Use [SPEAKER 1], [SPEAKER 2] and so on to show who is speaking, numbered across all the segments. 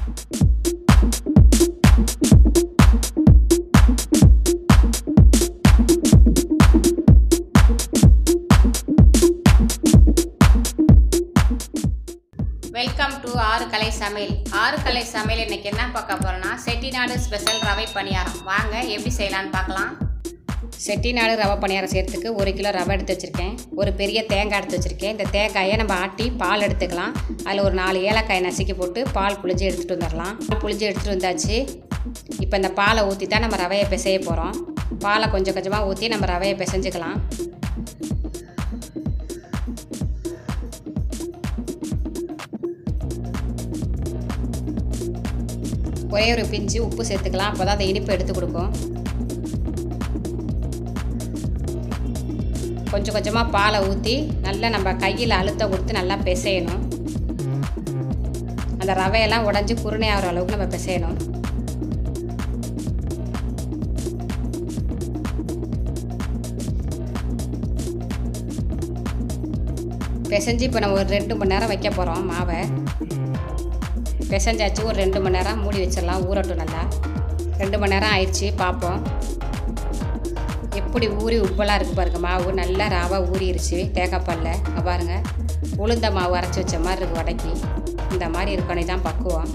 [SPEAKER 1] welcome to ஆறு கலை சமையல் ஆறு கலை சமையல் இன்னைக்கு என்ன பார்க்க போறோம்னா செட்டிநாடு ஸ்பெஷல் ரவை பணியாரம் வாங்க எப்படி செய்யலாம்னு பார்க்கலாம் செட்டிநாடு ரவை பணியாரம் செய்யறதுக்கு ஒரு கிலோ ரவை எடுத்து வச்சுருக்கேன் ஒரு பெரிய தேங்காய் எடுத்து வச்சுருக்கேன் இந்த தேங்காயை நம்ம ஆட்டி பால் எடுத்துக்கலாம் அதில் ஒரு நாலு ஏலக்காய் நசுக்கி போட்டு பால் புளிஞ்சு எடுத்துகிட்டு வந்துடலாம் பால் புளிஞ்சு எடுத்துகிட்டு வந்தாச்சு இப்போ இந்த பாலை ஊற்றி தான் நம்ம ரவையை பிசைய போகிறோம் பாலை கொஞ்சம் கொஞ்சமாக ஊற்றி நம்ம ரவையை பிசைஞ்சுக்கலாம் ஒரே ஒரு பிஞ்சு உப்பு சேர்த்துக்கலாம் அப்போ தான் அந்த இனிப்பு எடுத்து கொடுக்கும் கொஞ்சம் கொஞ்சமாக பாலை ஊற்றி நல்லா நம்ம கையில் அழுத்தம் கொடுத்து நல்லா பிசையணும் அந்த ரவையெல்லாம் உடஞ்சி குருணை ஆகிற அளவுக்கு நம்ம பிசையணும் பிசைஞ்சு இப்போ நம்ம ஒரு ரெண்டு மணி நேரம் வைக்க போகிறோம் மாவை பிசைஞ்சாச்சு ஒரு ரெண்டு மணி நேரம் மூடி வச்சிடலாம் ஊறட்டும் நல்லா ரெண்டு மணி நேரம் ஆயிடுச்சு பார்ப்போம் எப்படி ஊறி உப்பெல்லாம் இருக்குது பாருங்க மாவு நல்லா ராவாக ஊறிடுச்சு தேங்காய்பாலில் இங்க பாருங்க உளுந்த மாவு அரைச்சி வச்ச மாதிரி இருக்குது வடைக்கு இந்த மாதிரி இருக்கணும் தான் பக்குவம்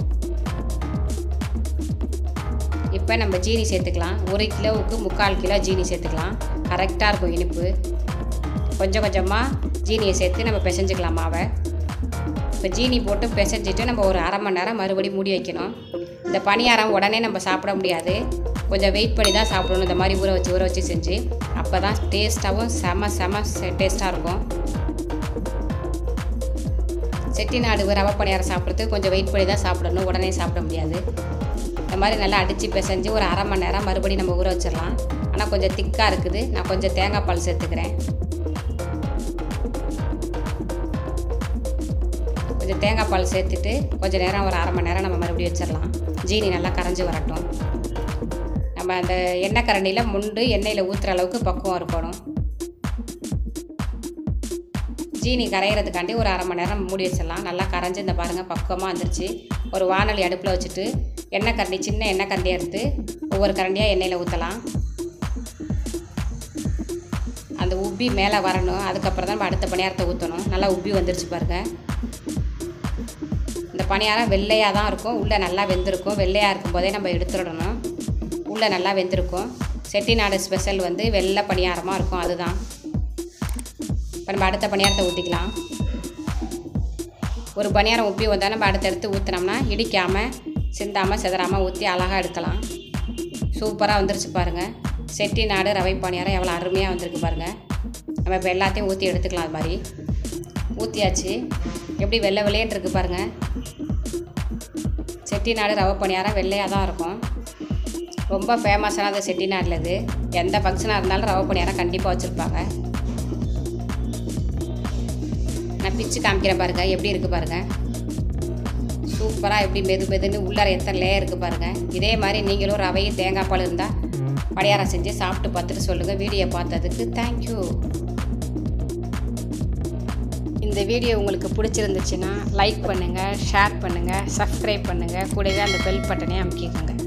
[SPEAKER 1] இப்போ நம்ம ஜீனி சேர்த்துக்கலாம் ஒரு கிலோவுக்கு முக்கால் கிலோ ஜீனி சேர்த்துக்கலாம் கரெக்டாக இருக்கும் இனிப்பு கொஞ்சம் கொஞ்சமாக ஜீனியை சேர்த்து நம்ம பிசைஞ்சுக்கலாம் மாவை இப்போ ஜீனி போட்டு பிசைஞ்சிட்டு நம்ம ஒரு அரை மணி நேரம் மறுபடியும் மூடி வைக்கணும் இந்த பணியாரம் உடனே நம்ம சாப்பிட முடியாது கொஞ்சம் வெயிட் பண்ணி தான் சாப்பிடணும் இந்த மாதிரி ஊற வச்சு ஊற வச்சு செஞ்சு அப்போ தான் டேஸ்ட்டாகவும் செம செம டேஸ்ட்டாக இருக்கும் செட்டிநாடு ரவை பணியாரம் சாப்பிட்றதுக்கு கொஞ்சம் வெயிட் பண்ணி தான் சாப்பிடணும் உடனே சாப்பிட முடியாது இந்த மாதிரி நல்லா அடித்து பிசைஞ்சு ஒரு அரை மணி நேரம் மறுபடியும் நம்ம ஊற வச்சிடலாம் ஆனால் கொஞ்சம் திக்காக இருக்குது நான் கொஞ்சம் தேங்காய் பால் சேர்த்துக்கிறேன் கொஞ்சம் தேங்காய் பால் சேர்த்துட்டு கொஞ்சம் நேரம் ஒரு அரை மணி நேரம் நம்ம மறுபடியும் வச்சிடலாம் ஜீனி நல்லா கரைஞ்சி வரட்டும் நம்ம அந்த எண்ணெய் கரண்டியில் முண்டு எண்ணெயில் ஊற்றுற அளவுக்கு பக்குவம் இருக்கணும் ஜீனி கரையிறதுக்காண்டி ஒரு அரை மணி நேரம் மூடி வச்சிடலாம் நல்லா கரைஞ்சி இந்த பாருங்கள் பக்குவமாக வந்துருச்சு ஒரு வானொலி அடுப்பில் வச்சுட்டு எண்ணெய் கரண்டி சின்ன எண்ணெய் கரண்டியை எடுத்து ஒவ்வொரு கரண்டியாக எண்ணெயில் ஊற்றலாம் அந்த உப்பி மேலே வரணும் அதுக்கப்புறம் தான் நம்ம அடுத்த பணியாரத்தை ஊற்றணும் நல்லா உப்பி வந்துருச்சு பாருங்கள் இந்த பணியாரம் வெள்ளையாக தான் இருக்கும் உள்ளே நல்லா வெந்திருக்கும் வெள்ளையாக இருக்கும் போதே நம்ம எடுத்துடணும் உள்ளே நல்லா வெந்திருக்கும் செட்டிநாடு ஸ்பெஷல் வந்து வெள்ளை பணியாரமாக இருக்கும் அதுதான் இப்போ நம்ம அடுத்த பணியாரத்தை ஊற்றிக்கலாம் ஒரு பணியாரம் உப்பி வந்தால் நம்ம அடுத்தடுத்து ஊற்றினோம்னா இடிக்காமல் சிந்தாமல் சிதறாமல் ஊற்றி அழகாக எடுக்கலாம் சூப்பராக வந்துருச்சு பாருங்கள் செட்டிநாடு ரவை பணியாரம் எவ்வளோ அருமையாக வந்திருக்கு பாருங்கள் நம்ம இப்போ எல்லாத்தையும் ஊற்றி எடுத்துக்கலாம் அது மாதிரி ஊற்றியாச்சு எப்படி வெள்ளை வெள்ளையன் இருக்குது பாருங்கள் செட்டிநாடு ரவை பணியாரம் வெள்ளையாக தான் இருக்கும் ரொம்ப ஃபேமஸானது செட்டிநாடில் இது எந்த ஃபங்க்ஷனாக இருந்தாலும் ரவை பணியாரம் கண்டிப்பாக வச்சுருப்பாங்க நான் பிச்சு காமிக்கிறேன் பாருங்கள் எப்படி இருக்குது பாருங்கள் சூப்பராக எப்படி மெது மெதுன்னு உள்ளார எத்தனை லேயர் இருக்குது பாருங்கள் இதே மாதிரி நீங்களும் ரவையும் தேங்காய் பால் இருந்தால் பணியாரம் செஞ்சு சாப்பிட்டு பார்த்துட்டு சொல்லுங்கள் வீடியோ பார்த்ததுக்கு தேங்க்யூ இந்த வீடியோ உங்களுக்கு பிடிச்சிருந்துச்சுன்னா லைக் பண்ணுங்கள் ஷேர் பண்ணுங்கள் சப்ஸ்கிரைப் பண்ணுங்கள் கூடவே அந்த பெல் பட்டனே அமுக்கிக்கோங்க